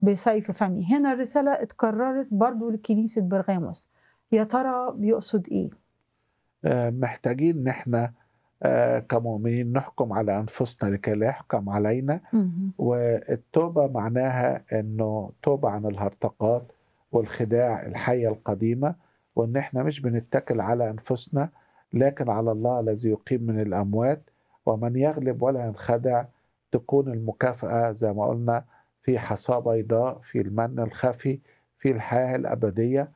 بسيف فمي هنا الرسالة اتكررت برضو لكنيسة برغاموس يا ترى بيقصد ايه آه، محتاجين ان احنا آه، كمؤمنين نحكم على انفسنا لكي لا يحكم علينا مهم. والتوبه معناها انه توبه عن الهرطقات والخداع الحيه القديمه وان احنا مش بنتكل على انفسنا لكن على الله الذي يقيم من الاموات ومن يغلب ولا ينخدع تكون المكافاه زي ما قلنا في حصاه بيضاء في المن الخفي في الحياه الابديه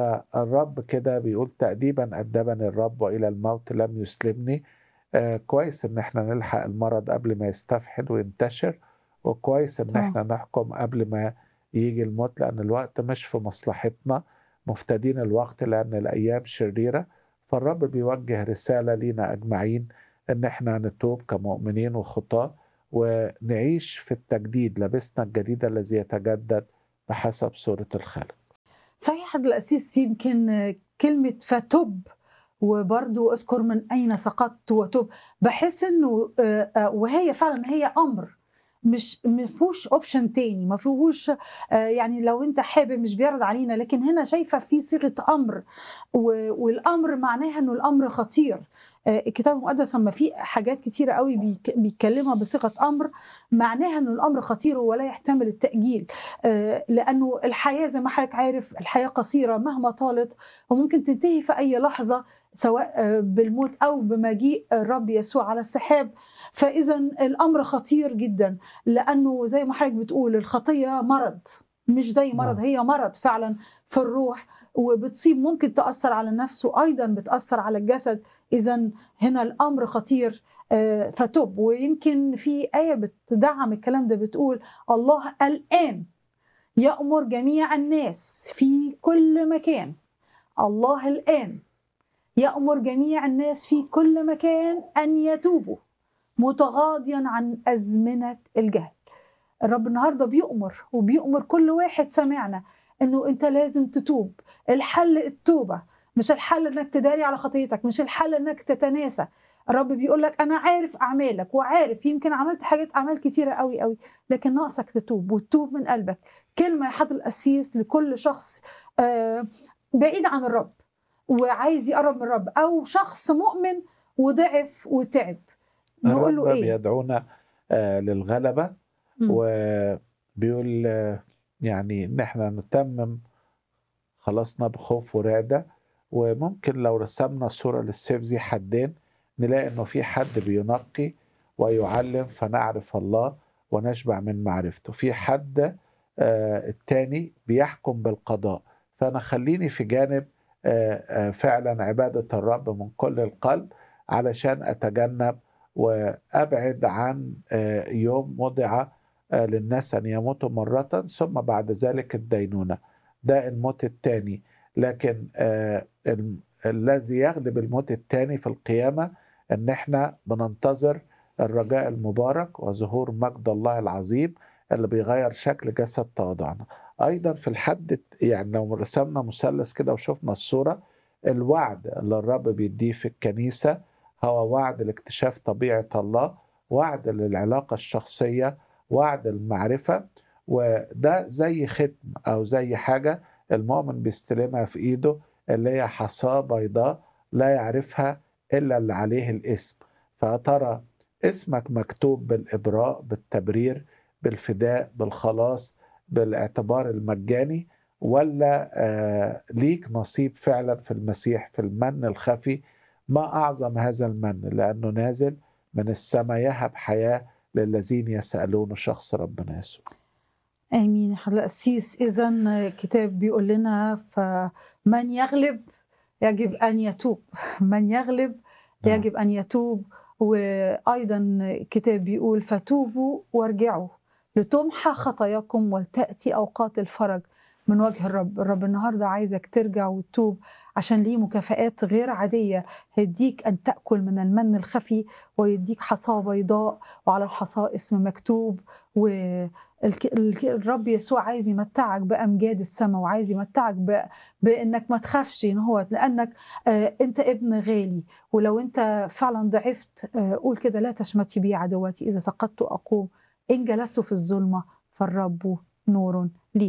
فالرب كده بيقول تأديبا أدبني الرب وإلى الموت لم يسلمني آه كويس إن احنا نلحق المرض قبل ما يستفحل وينتشر وكويس إن طبعا. احنا نحكم قبل ما يجي الموت لأن الوقت مش في مصلحتنا مفتدين الوقت لأن الأيام شريرة فالرب بيوجه رسالة لينا أجمعين إن احنا نتوب كمؤمنين وخطاة ونعيش في التجديد لبسنا الجديد الذي يتجدد بحسب صورة الخالق صحيح عبد الأسيس يمكن كلمة فتب وبرضو اذكر من أين سقطت وتب بحس إنه آه، آه، وهي فعلا هي أمر مش ما فيهوش اوبشن تاني ما فيهوش آه، يعني لو انت حابب مش بيعرض علينا لكن هنا شايفه في صيغه امر و- والامر معناها انه الامر خطير آه، الكتاب المقدس لما في حاجات كتيره قوي بيك- بيتكلمها بصيغه امر معناها انه الامر خطير ولا يحتمل التاجيل آه، لانه الحياه زي ما حضرتك عارف الحياه قصيره مهما طالت وممكن تنتهي في اي لحظه سواء آه، بالموت او بمجيء الرب يسوع على السحاب فاذا الامر خطير جدا لانه زي ما حضرتك بتقول الخطيه مرض مش زي مرض نعم. هي مرض فعلا في الروح وبتصيب ممكن تاثر على النفس وايضا بتاثر على الجسد اذا هنا الامر خطير آه، فتب ويمكن في ايه بتدعم الكلام ده بتقول الله الان يامر جميع الناس في كل مكان الله الان يامر جميع الناس في كل مكان ان يتوبوا متغاضيا عن ازمنه الجهل الرب النهارده بيؤمر وبيؤمر كل واحد سمعنا انه انت لازم تتوب الحل التوبه مش الحل انك تداري على خطيتك مش الحل انك تتناسى الرب بيقول لك انا عارف اعمالك وعارف يمكن عملت حاجات اعمال كتيره قوي قوي لكن ناقصك تتوب وتتوب من قلبك كلمه يا حضر القسيس لكل شخص آه، بعيد عن الرب وعايز يقرب من الرب او شخص مؤمن وضعف وتعب نقول له الرب ايه بيدعونا آه، للغلبة مم. وبيقول آه، يعني ان احنا نتمم خلصنا بخوف ورعدة وممكن لو رسمنا صورة للسيف ذي حدين نلاقي انه في حد بينقي ويعلم فنعرف الله ونشبع من معرفته في حد آه، التاني بيحكم بالقضاء فانا خليني في جانب آه، آه، فعلا عبادة الرب من كل القلب علشان اتجنب وابعد عن آه، يوم وضع آه، للناس ان يموتوا مرة ثم بعد ذلك الدينونة ده الموت الثاني لكن آه، الم- الذي يغلب الموت الثاني في القيامة ان احنا بننتظر الرجاء المبارك وظهور مجد الله العظيم اللي بيغير شكل جسد تواضعنا ايضا في الحد يعني لو رسمنا مثلث كده وشفنا الصورة الوعد اللي الرب بيديه في الكنيسة هو وعد لاكتشاف طبيعة الله وعد للعلاقة الشخصية وعد المعرفة وده زي ختم أو زي حاجة المؤمن بيستلمها في إيده اللي هي حصاة بيضاء لا يعرفها إلا اللي عليه الاسم فترى اسمك مكتوب بالإبراء بالتبرير بالفداء بالخلاص بالاعتبار المجاني ولا آه ليك نصيب فعلا في المسيح في المن الخفي ما أعظم هذا المن لأنه نازل من السماء يهب حياة للذين يسألون شخص ربنا يسوع امين يا حضرة القسيس اذا الكتاب بيقول لنا فمن يغلب يجب ان يتوب من يغلب نعم. يجب ان يتوب وايضا الكتاب بيقول فتوبوا وارجعوا لتمحى خطاياكم ولتاتي اوقات الفرج من وجه الرب الرب النهارده عايزك ترجع وتتوب عشان ليه مكافآت غير عادية هيديك أن تأكل من المن الخفي ويديك حصاة بيضاء وعلى الحصاة اسم مكتوب والرب يسوع عايز يمتعك بأمجاد السماء وعايز يمتعك ب... بأنك ما تخافش إن هو لأنك آه أنت ابن غالي ولو أنت فعلا ضعفت آه قول كده لا تشمتي بي عدوتي إذا سقطت أقوم إن جلست في الظلمة فالرب نور